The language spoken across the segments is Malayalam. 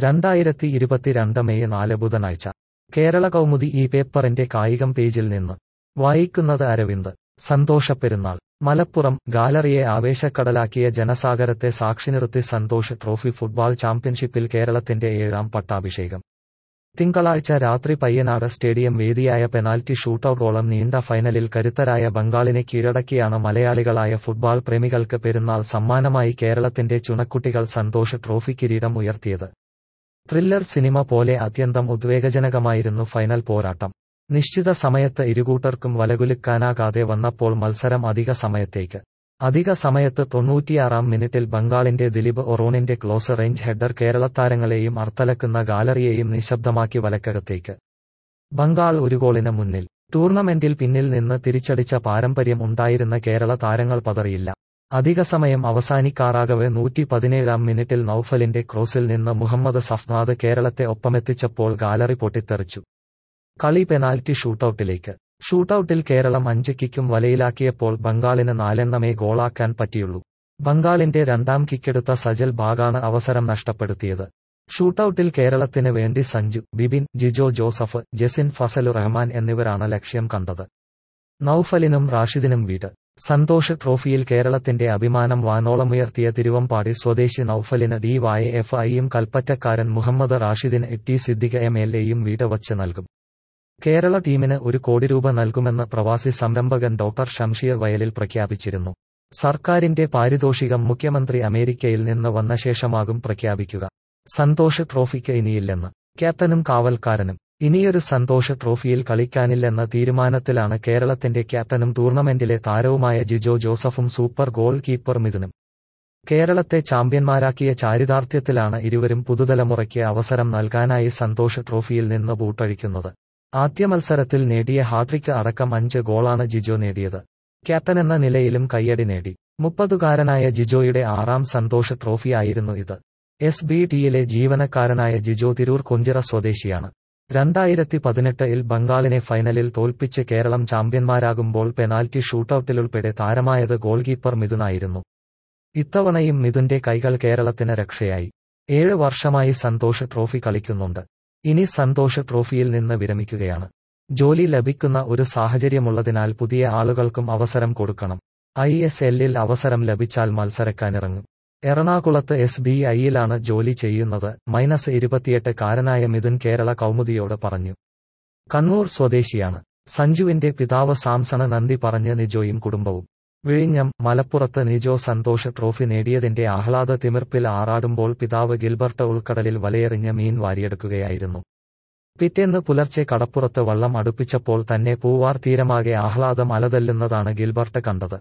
രണ്ടായിരത്തി ഇരുപത്തിരണ്ട് മെയ് നാല് ബുധനാഴ്ച കേരള കൗമുദി ഈ പേപ്പറിന്റെ കായികം പേജിൽ നിന്ന് വായിക്കുന്നത് അരവിന്ദ് സന്തോഷപ്പെരുന്നാൾ മലപ്പുറം ഗാലറിയെ ആവേശക്കടലാക്കിയ ജനസാഗരത്തെ സാക്ഷി നിർത്തി സന്തോഷ് ട്രോഫി ഫുട്ബോൾ ചാമ്പ്യൻഷിപ്പിൽ കേരളത്തിന്റെ ഏഴാം പട്ടാഭിഷേകം തിങ്കളാഴ്ച രാത്രി പയ്യനാട് സ്റ്റേഡിയം വേദിയായ പെനാൽറ്റി ഷൂട്ടൌട്ടോളം നീണ്ട ഫൈനലിൽ കരുത്തരായ ബംഗാളിനെ കീഴടക്കിയാണ് മലയാളികളായ ഫുട്ബോൾ പ്രേമികൾക്ക് പെരുന്നാൾ സമ്മാനമായി കേരളത്തിന്റെ ചുണക്കുട്ടികൾ സന്തോഷ് ട്രോഫി കിരീടം ഉയർത്തിയത് ത്രില്ലർ സിനിമ പോലെ അത്യന്തം ഉദ്വേഗജനകമായിരുന്നു ഫൈനൽ പോരാട്ടം നിശ്ചിത സമയത്ത് ഇരുകൂട്ടർക്കും വലകുലുക്കാനാകാതെ വന്നപ്പോൾ മത്സരം അധിക സമയത്തേക്ക് അധിക സമയത്ത് തൊണ്ണൂറ്റിയാറാം മിനിറ്റിൽ ബംഗാളിന്റെ ദിലീപ് ഒറോണിന്റെ ക്ലോസ് റേഞ്ച് ഹെഡർ കേരളത്താരങ്ങളെയും അർത്തലക്കുന്ന ഗാലറിയെയും നിശബ്ദമാക്കി വലക്കകത്തേക്ക് ബംഗാൾ ഒരു ഗോളിന് മുന്നിൽ ടൂർണമെന്റിൽ പിന്നിൽ നിന്ന് തിരിച്ചടിച്ച പാരമ്പര്യം ഉണ്ടായിരുന്ന കേരള താരങ്ങൾ പതറിയില്ല അധിക സമയം അവസാനിക്കാറാകവെ നൂറ്റി പതിനേഴാം മിനിറ്റിൽ നൌഫലിന്റെ ക്രോസിൽ നിന്ന് മുഹമ്മദ് സഫ്നാദ് കേരളത്തെ ഒപ്പമെത്തിച്ചപ്പോൾ ഗാലറി പൊട്ടിത്തെറിച്ചു കളി പെനാൽറ്റി ഷൂട്ടൌട്ടിലേക്ക് ഷൂട്ടൌട്ടിൽ കേരളം അഞ്ച് കിക്കും വലയിലാക്കിയപ്പോൾ ബംഗാളിന് നാലെണ്ണമേ ഗോളാക്കാൻ പറ്റിയുള്ളൂ ബംഗാളിന്റെ രണ്ടാം കിക്കെടുത്ത സജൽ ബാഗാണ് അവസരം നഷ്ടപ്പെടുത്തിയത് ഷൂട്ടൌട്ടിൽ കേരളത്തിന് വേണ്ടി സഞ്ജു ബിബിൻ ജിജോ ജോസഫ് ജെസിൻ ഫസലു റഹ്മാൻ എന്നിവരാണ് ലക്ഷ്യം കണ്ടത് നൌഫലിനും റാഷിദിനും വീട് സന്തോഷ് ട്രോഫിയിൽ കേരളത്തിന്റെ അഭിമാനം വാനോളമുയർത്തിയ തിരുവമ്പാടി സ്വദേശി നൌഫലിന് ഡി വായ എഫ് ഐയും കൽപ്പറ്റക്കാരൻ മുഹമ്മദ് റാഷിദിന് ടി സിദ്ദിഖ എം എൽ എയും വീട് വച്ച് നൽകും കേരള ടീമിന് ഒരു കോടി രൂപ നൽകുമെന്ന് പ്രവാസി സംരംഭകൻ ഡോക്ടർ ഷംഷീർ വയലിൽ പ്രഖ്യാപിച്ചിരുന്നു സർക്കാരിന്റെ പാരിതോഷികം മുഖ്യമന്ത്രി അമേരിക്കയിൽ നിന്ന് വന്ന ശേഷമാകും പ്രഖ്യാപിക്കുക സന്തോഷ് ട്രോഫിക്ക് ഇനിയില്ലെന്ന് ക്യാപ്റ്റനും കാവൽക്കാരനും ഇനിയൊരു സന്തോഷ് ട്രോഫിയിൽ കളിക്കാനില്ലെന്ന തീരുമാനത്തിലാണ് കേരളത്തിന്റെ ക്യാപ്റ്റനും ടൂർണമെന്റിലെ താരവുമായ ജിജോ ജോസഫും സൂപ്പർ ഗോൾ കീപ്പർ മിഥുനും കേരളത്തെ ചാമ്പ്യന്മാരാക്കിയ ചാരിതാർത്ഥ്യത്തിലാണ് ഇരുവരും പുതുതലമുറയ്ക്ക് അവസരം നൽകാനായി സന്തോഷ് ട്രോഫിയിൽ നിന്ന് ബൂട്ടഴിക്കുന്നത് ആദ്യ മത്സരത്തിൽ നേടിയ ഹാട്രിക്ക് അടക്കം അഞ്ച് ഗോളാണ് ജിജോ നേടിയത് ക്യാപ്റ്റൻ എന്ന നിലയിലും കയ്യടി നേടി മുപ്പതുകാരനായ ജിജോയുടെ ആറാം സന്തോഷ് ട്രോഫിയായിരുന്നു ഇത് എസ് ബി ടിയിലെ ജീവനക്കാരനായ ജിജോ തിരൂർ കൊഞ്ചിറ സ്വദേശിയാണ് രണ്ടായിരത്തി പതിനെട്ടിൽ ബംഗാളിനെ ഫൈനലിൽ തോൽപ്പിച്ച് കേരളം ചാമ്പ്യന്മാരാകുമ്പോൾ പെനാൽറ്റി ഷൂട്ടൌട്ടിലുൾപ്പെടെ താരമായത് ഗോൾ കീപ്പർ മിഥുനായിരുന്നു ഇത്തവണയും മിഥുന്റെ കൈകൾ കേരളത്തിന് രക്ഷയായി ഏഴ് വർഷമായി സന്തോഷ് ട്രോഫി കളിക്കുന്നുണ്ട് ഇനി സന്തോഷ് ട്രോഫിയിൽ നിന്ന് വിരമിക്കുകയാണ് ജോലി ലഭിക്കുന്ന ഒരു സാഹചര്യമുള്ളതിനാൽ പുതിയ ആളുകൾക്കും അവസരം കൊടുക്കണം ഐ എസ് എല്ലിൽ അവസരം ലഭിച്ചാൽ മത്സരക്കാനിറങ്ങും എറണാകുളത്ത് എസ് ബി ഐയിലാണ് ജോലി ചെയ്യുന്നത് മൈനസ് ഇരുപത്തിയെട്ട് കാരനായ മിഥുൻ കേരള കൗമുദിയോട് പറഞ്ഞു കണ്ണൂർ സ്വദേശിയാണ് സഞ്ജുവിന്റെ പിതാവ് സാംസണ് നന്ദി പറഞ്ഞ് നിജോയും കുടുംബവും വിഴിഞ്ഞം മലപ്പുറത്ത് നിജോ സന്തോഷ് ട്രോഫി നേടിയതിന്റെ ആഹ്ലാദ തിമിർപ്പിൽ ആറാടുമ്പോൾ പിതാവ് ഗിൽബർട്ട് ഉൾക്കടലിൽ വലയെറിഞ്ഞ് മീൻ വാരിയെടുക്കുകയായിരുന്നു പിറ്റേന്ന് പുലർച്ചെ കടപ്പുറത്ത് വള്ളം അടുപ്പിച്ചപ്പോൾ തന്നെ പൂവാർ തീരമാകെ ആഹ്ലാദം അലതല്ലുന്നതാണ് ഗിൽബർട്ട് കണ്ടത്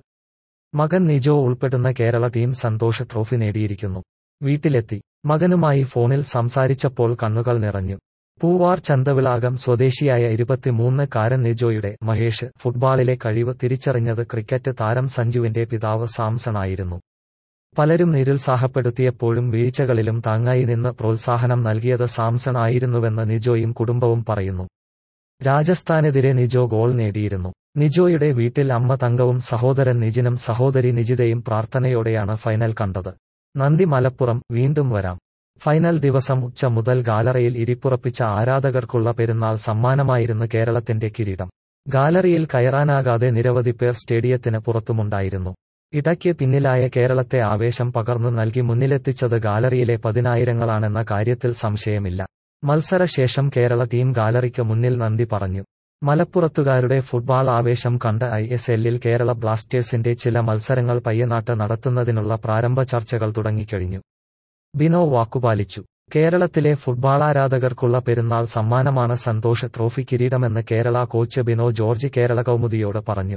മകൻ നിജോ ഉൾപ്പെടുന്ന കേരള ടീം സന്തോഷ് ട്രോഫി നേടിയിരിക്കുന്നു വീട്ടിലെത്തി മകനുമായി ഫോണിൽ സംസാരിച്ചപ്പോൾ കണ്ണുകൾ നിറഞ്ഞു പൂവാർ ചന്തവിളാകം സ്വദേശിയായ ഇരുപത്തിമൂന്ന് കാരൻ നിജോയുടെ മഹേഷ് ഫുട്ബോളിലെ കഴിവ് തിരിച്ചറിഞ്ഞത് ക്രിക്കറ്റ് താരം സഞ്ജുവിന്റെ പിതാവ് സാംസൺ ആയിരുന്നു പലരും നിരുത്സാഹപ്പെടുത്തിയപ്പോഴും വീഴ്ചകളിലും താങ്ങായി നിന്ന് പ്രോത്സാഹനം നൽകിയത് സാംസൺ ആയിരുന്നുവെന്ന് നിജോയും കുടുംബവും പറയുന്നു രാജസ്ഥാനെതിരെ നിജോ ഗോൾ നേടിയിരുന്നു നിജോയുടെ വീട്ടിൽ അമ്മ തങ്കവും സഹോദരൻ നിജിനും സഹോദരി നിജിതയും പ്രാർത്ഥനയോടെയാണ് ഫൈനൽ കണ്ടത് നന്ദി മലപ്പുറം വീണ്ടും വരാം ഫൈനൽ ദിവസം ഉച്ച മുതൽ ഗാലറിയിൽ ഇരിപ്പുറപ്പിച്ച ആരാധകർക്കുള്ള പെരുന്നാൾ സമ്മാനമായിരുന്നു കേരളത്തിന്റെ കിരീടം ഗാലറിയിൽ കയറാനാകാതെ നിരവധി പേർ സ്റ്റേഡിയത്തിന് പുറത്തുമുണ്ടായിരുന്നു ഇടയ്ക്ക് പിന്നിലായ കേരളത്തെ ആവേശം പകർന്നു നൽകി മുന്നിലെത്തിച്ചത് ഗാലറിയിലെ പതിനായിരങ്ങളാണെന്ന കാര്യത്തിൽ സംശയമില്ല മത്സരശേഷം കേരള ടീം ഗാലറിക്ക് മുന്നിൽ നന്ദി പറഞ്ഞു മലപ്പുറത്തുകാരുടെ ഫുട്ബോൾ ആവേശം കണ്ട് ഐ എസ് എല്ലിൽ കേരള ബ്ലാസ്റ്റേഴ്സിന്റെ ചില മത്സരങ്ങൾ പയ്യനാട്ട് നടത്തുന്നതിനുള്ള പ്രാരംഭ ചർച്ചകൾ തുടങ്ങിക്കഴിഞ്ഞു ബിനോ വാക്കുപാലിച്ചു കേരളത്തിലെ ഫുട്ബോൾ ആരാധകർക്കുള്ള പെരുന്നാൾ സമ്മാനമാണ് സന്തോഷ് ട്രോഫി കിരീടമെന്ന് കേരള കോച്ച് ബിനോ ജോർജ് കേരള കൗമുദിയോട് പറഞ്ഞു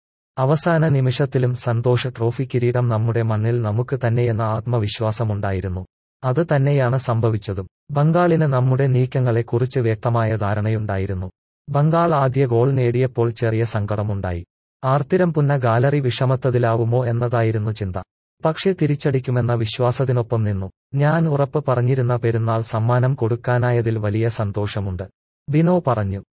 അവസാന നിമിഷത്തിലും സന്തോഷ് ട്രോഫി കിരീടം നമ്മുടെ മണ്ണിൽ നമുക്ക് തന്നെയെന്ന ആത്മവിശ്വാസമുണ്ടായിരുന്നു അത് തന്നെയാണ് സംഭവിച്ചതും ബംഗാളിന് നമ്മുടെ നീക്കങ്ങളെക്കുറിച്ച് വ്യക്തമായ ധാരണയുണ്ടായിരുന്നു ബംഗാൾ ആദ്യ ഗോൾ നേടിയപ്പോൾ ചെറിയ സങ്കടമുണ്ടായി ആർത്തിരം പുന്ന ഗാലറി വിഷമത്തതിലാവുമോ എന്നതായിരുന്നു ചിന്ത പക്ഷേ തിരിച്ചടിക്കുമെന്ന വിശ്വാസത്തിനൊപ്പം നിന്നു ഞാൻ ഉറപ്പ് പറഞ്ഞിരുന്ന പെരുന്നാൾ സമ്മാനം കൊടുക്കാനായതിൽ വലിയ സന്തോഷമുണ്ട് ബിനോ പറഞ്ഞു